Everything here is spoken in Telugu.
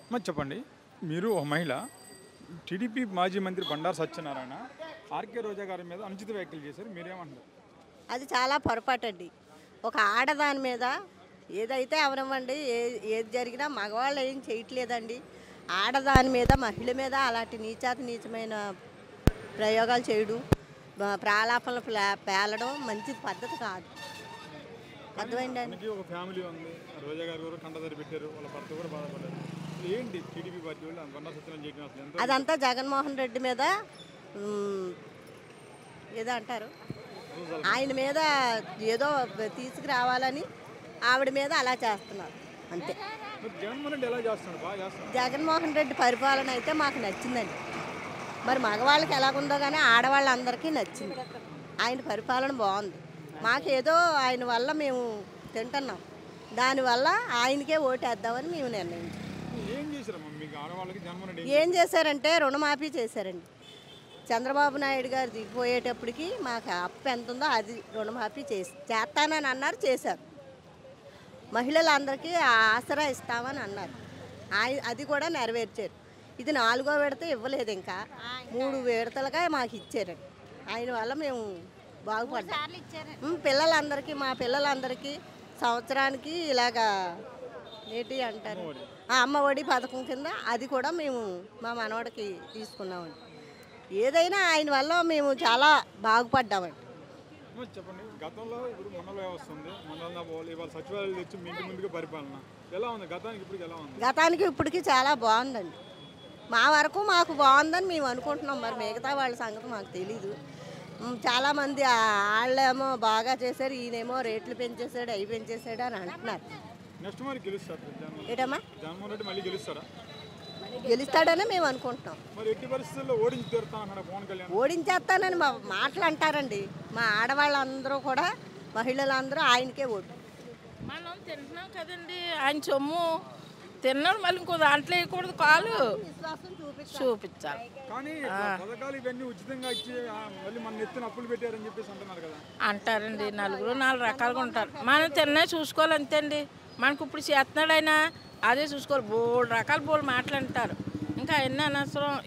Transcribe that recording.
మరి చెప్పండి మీరు ఒక మహిళ టీడీపీ మాజీ మంత్రి బండారు సత్యనారాయణ ఆర్కే రోజా గారి మీద అనుచిత వ్యాఖ్యలు చేశారు మీరేమంటారు అది చాలా పొరపాటు అండి ఒక ఆడదాని మీద ఏదైతే అవనివ్వండి ఏ ఏది జరిగినా మగవాళ్ళు ఏం చేయట్లేదండి ఆడదాని మీద మహిళ మీద అలాంటి నీచాతి నీచమైన ప్రయోగాలు చేయడం బ- ప్రాలాపనలు ప్లా- పేలడం మంచి పద్ధతి కాదు అర్థమైందండి మనకి ఒక ఫ్యామిలీ ఉంది రోజా గారు కూడా కంటదరి పెట్టారు వాళ్ళ భర్త కూడా బాధపడ్డారు అసలు ఏంటి టీడీపీ పార్టీ వాళ్ళు బండారు సత్యనారాయణ చేయడం అసలు ఎంత అదంతా జగన్మోహన్ రెడ్డి మీద ఉమ్, ఏదో అంటారు ఆయన మీద ఏదో తీసుకురావాలని ఆవిడ మీద అలా చేస్తున్నారు అంతే మరి జగన్మోహన్ రెడ్డి ఎలా చేస్తున్నాడు బాగా చేస్తున్నాడు జగన్మోహన్ రెడ్డి పరిపాలన అయితే మాకు నచ్చిందండి మరి మగవాళ్ళకి ఎలాగుందో కానీ ఆడవాళ్ళందరికీ నచ్చింది ఆయన పరిపాలన బాగుంది మాకేదో ఆయన వల్ల మేము తింటున్నాం దానివల్ల ఆయనకే ఓటేద్దామని మేము నిర్ణయించాం ఏం చేశారమ్మా మీకు ఆడవాళ్ళకి జగన్మోహన్ రెడ్డి ఏం చేశారంటే రుణమాఫీ చేశారండి చంద్రబాబు నాయుడు గారు దిగిపోయేటప్పటికి మాకు అప్పు ఎంత ఉందో అది రుణమాఫీ చేసి చేస్తానని అన్నారు చేశారు మహిళలందరికీ ఆసరా ఇస్తామని అన్నారు ఆయ- అది కూడా నెరవేర్చారు ఇది నాలుగో విడత ఇవ్వలేదు ఇంకా మూడు విడతలుగా మాకు ఇచ్చారండి ఆయన వల్ల మేము బాగుపడ్డాం ఉమ్, పిల్లలందరికీ మా పిల్లలందరికీ సంవత్సరానికి ఇలాగా ఏంటి అంటారు ఆ, అమ్మ ఒడి పథకం కింద అది కూడా మేము మా మనవడికి తీసుకున్నామండి ఏదైనా ఆయన వల్ల మేము చాలా బాగుపడ్డామండి మరి చెప్పండి గతంలో ఇప్పుడు మండల వ్యవస్థ ఉంది మండలంలో పోవాలి ఇవాళ సచివాలయాలు తెచ్చి మీ ఇంటి ముందుగా పరిపాలన ఎలా ఉంది గతానికి ఇప్పుడు ఎలా ఉంది గతానికి ఇప్పటికి చాలా బాగుందండి మా వరకు మాకు బాగుందని మేము అనుకుంటున్నాం మరి మిగతా వాళ్ళ సంగతి మాకు తెలీదు ఉమ్, చాలామంది ఆ- వాళ్ళేమో బాగా చేశారు ఈయనేమో రేట్లు పెంచేశాడు అవి పెంచేశాడు అని అంటున్నారు నెక్స్ట్ మరి గెలుస్తారు జగన్మోహన్ ఏటమ్మా జగన్మోహన్ రెడ్డి మళ్ళీ గెలుస్తారా గెలుస్తాడని మేము అనుకుంటున్నాం మరి ఎట్టి పరిస్థితుల్లో ఓడించి తీరుతా అన్నాడు పవన్ కళ్యాణ్ ఓడించేస్తానని మా మాటలు అంటారండి మా ఆడవాళ్ళందరూ కూడా మహిళలందరూ ఆయనకే ఓటు మనం తింటున్నాం కదండి ఆయన సొమ్ము తిన్నాడు మళ్ళీ ఇంకో దాంట్లో వేయకూడదు కాలు చూపించాలి కానీ ఇట్లా పథకాలు ఇవన్నీ ఉచితంగా ఇచ్చి ఆ, మళ్ళీ మన ఎత్తున అప్పులు పెట్టారని చెప్పేసి అంటున్నారు కదా అంటారండి నలుగురు నాలుగు రకాలుగా ఉంటారు మనం తిన్నా చూసుకోవాలి అంతే అండి మనకు ఇప్పుడు చేస్తున్నాడు ఆయన అదే చూసుకోవాలి బోల్డ్ రకాల బోల్డ్ మాటలు అంటారు ఇంకా అవన్నీ అనవసరం